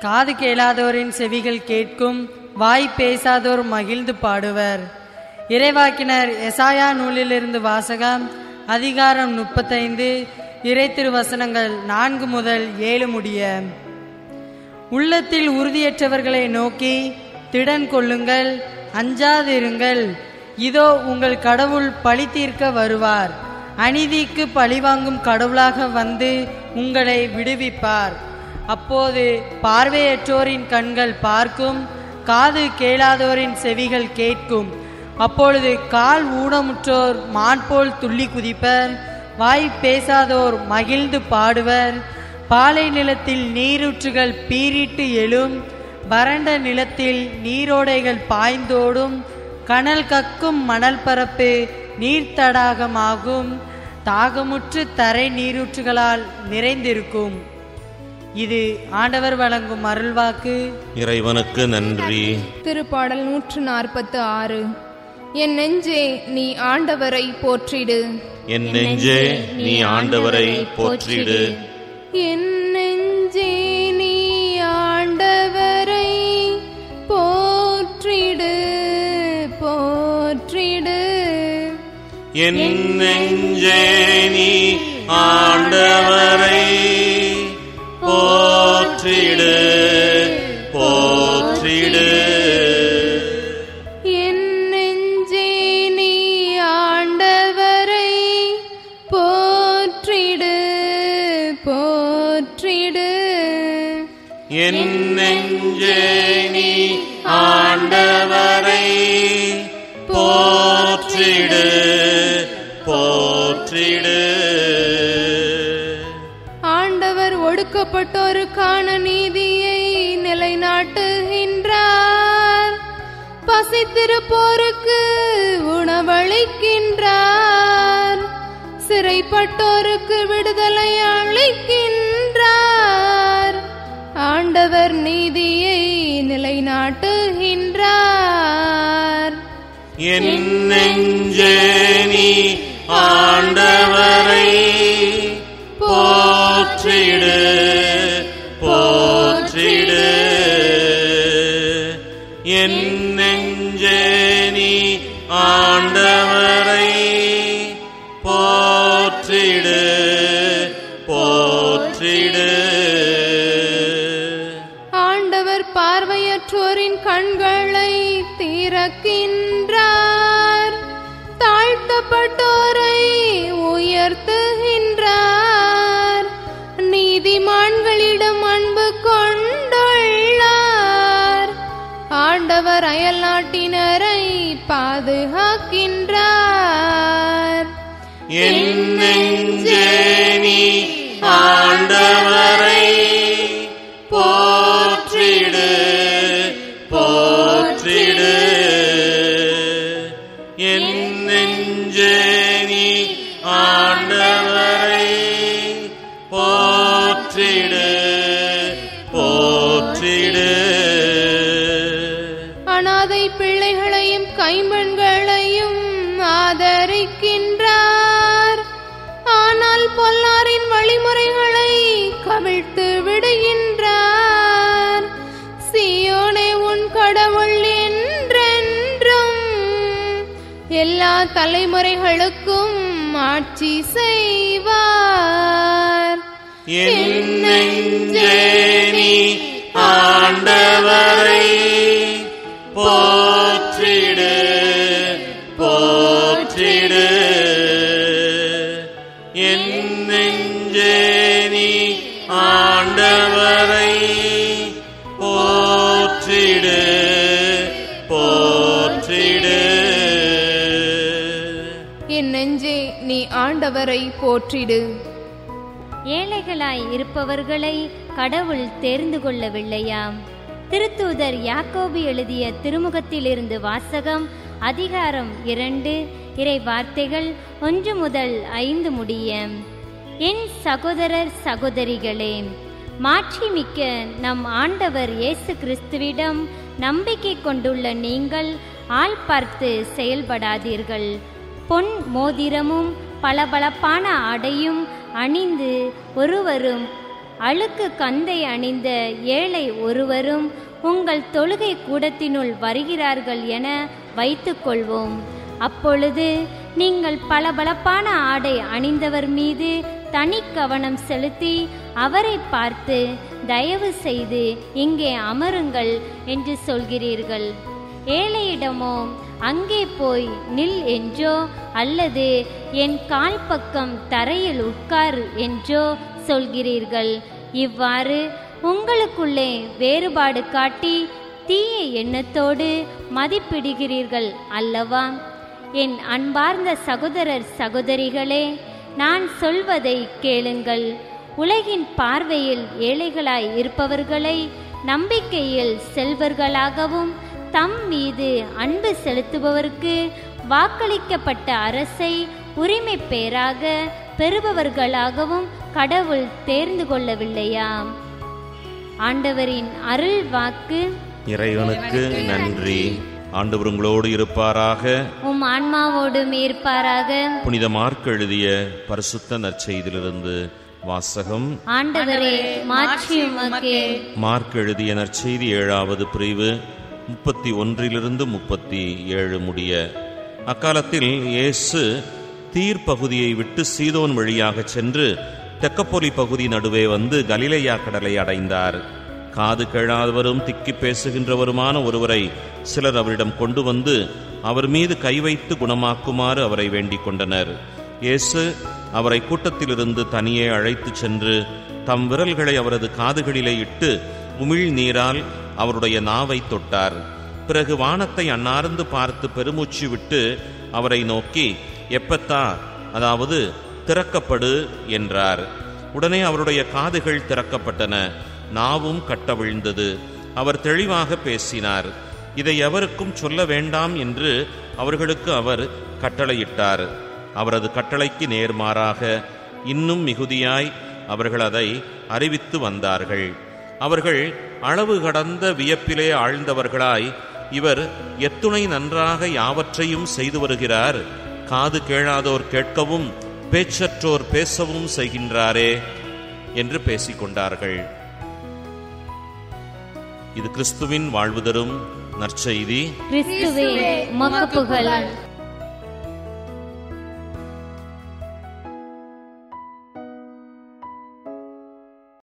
காது கேளாதோரின் செவிகள் கேட்கும் வாய் பேசாதோர் மகிழ்ந்து பாடுவர் இறைவாக்கினர் எசாயா நூலிலிருந்து வாசகம் அதிகாரம் முப்பத்தைந்து இறை திருவசனங்கள் நான்கு முதல் ஏழு முடிய உள்ளத்தில் உறுதியற்றவர்களை நோக்கி திடன் கொள்ளுங்கள் அஞ்சாதிருங்கள் இதோ உங்கள் கடவுள் பழி தீர்க்க வருவார் அநீதிக்கு பழிவாங்கும் கடவுளாக வந்து உங்களை விடுவிப்பார் அப்போது பார்வையற்றோரின் கண்கள் பார்க்கும் காது கேளாதோரின் செவிகள் கேட்கும் அப்பொழுது கால் ஊனமுற்றோர் மான் போல் துள்ளி குதிப்பர் வாய் பேசாதோர் மகிழ்ந்து பாடுவர் பாலை நிலத்தில் நீரூற்றுகள் பீரிட்டு எழும் வறண்ட நிலத்தில் நீரோடைகள் பாய்ந்தோடும் கனல் கக்கும் மணல் பரப்பு நீர்த்தடாகமாகும் தாகமுற்று தரை நீரூற்றுகளால் நிறைந்திருக்கும் இது ஆண்டவர் வழங்கும் அருள்வாக்கு இறைவனுக்கு நன்றி திருப்பாடல் நூற்று நாற்பத்து ஆறு என் நெஞ்சே நீ ஆண்டவரை போற்றிடு என் நெஞ்சே நீ ஆண்டவரை போற்றிடு என் நெஞ்சே நீ ஆண்டவரை போற்றிடு போற்றிடு என் நெஞ்சே நீ ஆண்டவரை போற்றிடு போற்றிடு என் நெஞ்சே நீ ஆண்டவரை போற்றிடு போற்றிடு என் நெஞ்சே நீ ஆண்டவரை போற்றிடு போற்றிடு ஆண்டவர் ஒடுக்கப்பட்டோருக்கான நீதியை நிலைநாட்டுகின்றார் பசித்திருப்போருக்கு உணவளிக்கின்றார் சிறைப்பட்டோருக்கு விடுதலை அளிக்கின்றார் ஆண்டவர் நீதியை நிலைநாட்டுகின்றார் என் நெஞ்சே நீ ஆண்டவரை போற்றிடு போற்றிடு என் நெஞ்சே நீ ஆண்டவரை போற்றிடு போற்றிடு ஆண்டவர் பார்வையற்றோரின் கண்களை திறக்கின்றார் தாழ்த்தப்பட்டோரை உயர்த்துகின்றார் நீதிமான்களிடம் அன்பு கொண்டுள்ளார் ஆண்டவர் அயல் நாட்டினரை பாதுகாக்கின்றார் என் நெஞ்சே நீ ஆண்டவரை போற்றிடு போற்றிடு என் நெஞ்சே நீ ஆண்டவரை போற்றிடு போற்றிடு அனாதை பிள்ளைகளையும் கைம்பெண்களையும் ஆதரிக்கின்றார் ஆனால் பொல்லாரின் வழிமுறைகளை கவிழ்த்து விடுகின்றார் சியோனே உன் கடவுள் என்றென்றும் எல்லா தலைமுறைகளுக்கும் ஆட்சி செய்வார் என் நெஞ்சே நீ ஆண்டவரை போற்றிடு போற்றிடு என் நெஞ்சே நீ ஆண்டவரை போற்றிடு போற்றிடு என் நெஞ்சே நீ ஆண்டவரை போற்றிடு ஏழைகளாய் இருப்பவர்களை கடவுள் தெரிந்து கொள்ளவில்லையாம் திருத்தூதர் யாக்கோபு எழுதிய திருமுகத்திலிருந்து வாசகம் அதிகாரம் இரண்டு இறை வார்த்தைகள் ஒன்று முதல் ஐந்து முடிய என் சகோதரர் சகோதரிகளே மாட்சிமிக்க நம் ஆண்டவர் இயேசு கிறிஸ்துவிடம் நம்பிக்கை கொண்டுள்ள நீங்கள் ஆள் பார்த்து செயல்படாதீர்கள் பொன் மோதிரமும் பளபளப்பான ஆடையும் அணிந்து ஒருவரும் அழுக்கு கந்தை அணிந்த ஏழை ஒருவரும் உங்கள் தொழுகை கூடத்தினுள் வருகிறார்கள் என வைத்துக்கொள்வோம் அப்பொழுது நீங்கள் பளபளப்பான ஆடை அணிந்தவர் மீது தனி கவனம் செலுத்தி அவரை பார்த்து தயவு செய்து இங்கே அமருங்கள் என்று சொல்கிறீர்கள் ஏழையிடமோ அங்கே போய் நில் என்றோ அல்லது என் கால் பக்கம் தரையில் உட்கார் என்றோ சொல்கிறீர்கள் இவ்வாறு உங்களுக்குள்ளே வேறுபாடு காட்டி தீய எண்ணத்தோடு மதிப்பிடுகிறீர்கள் அல்லவா என் அன்பார்ந்த சகோதரர் சகோதரிகளே நான் சொல்வதை கேளுங்கள் உலகின் பார்வையில் ஏழைகளாய் இருப்பவர்களை நம்பிக்கையில் செல்வர்களாகவும் தம் மீது அன்பு செலுத்துபவருக்கு வாக்களிக்கப்பட்ட அரசை உரிமை பேராக பெறுபவர்களாகவும் கடவுள் தேர்ந்து கொள்ளவில்லையாம் ஆண்டவரின் அருள் வாக்கு இறைவனுக்கு நன்றி ஆண்டவர் உங்களோடு இருப்பாராக உம் ஆன்மாவோடும் இருப்பாராக புனித மார்க் எழுதிய பரிசுத்த நற்செய்தியிலிருந்து வாசகம் ஆண்டவரே மாட்சி உமக்கே மார்க் எழுதிய நற்செய்தி ஏழாவது பிரிவு முப்பத்தி ஒன்றிலிருந்து முப்பத்தி ஏழு முடிய அக்காலத்தில் இயேசு தீர் பகுதியை விட்டு சீதோன் வழியாக சென்று தெக்கப்பொலி பகுதி நடுவே வந்து கலிலேயா கடலை அடைந்தார் காது கேளாதவரும் திக்கி பேசுகின்றவருமான ஒருவரை சிலர் அவரிடம் கொண்டு வந்து அவர் மீது கை வைத்து குணமாக்குமாறு அவரை வேண்டிக் கொண்டனர் இயேசு அவரை கூட்டத்திலிருந்து தனியே அழைத்துச் சென்று தம் விரல்களை அவரது காதுகளிலே இட்டு உமிழ் நீரால் அவருடைய நாவை தொட்டார் பிறகு வானத்தை அன்னார்ந்து பார்த்து பெருமூச்சு விட்டு அவரை நோக்கி எப்பத்தா அதாவது திறக்கப்படு என்றார் உடனே அவருடைய காதுகள் திறக்கப்பட்டன நாவும் கட்டவிழ்ந்தது அவர் தெளிவாக பேசினார் இதை எவருக்கும் சொல்ல வேண்டாம் என்று அவர்களுக்கு அவர் கட்டளையிட்டார் அவரது கட்டளைக்கு நேர்மாறாக இன்னும் மிகுதியாய் அவர்கள் அதை அறிவித்து வந்தார்கள் அவர்கள் அளவு கடந்த வியப்பிலே ஆழ்ந்தவர்களாய் இவர் எத்துணை நன்றாக யாவற்றையும் செய்து வருகிறார் காது கேளாதோர் கேட்கவும் பேச்சற்றோர் பேசவும் செய்கின்றாரே என்று பேசிக்கொண்டார்கள் இது கிறிஸ்துவின் வாழ்வு தரும் நற்செய்தி கிறிஸ்துவே உமக்கு புகழ்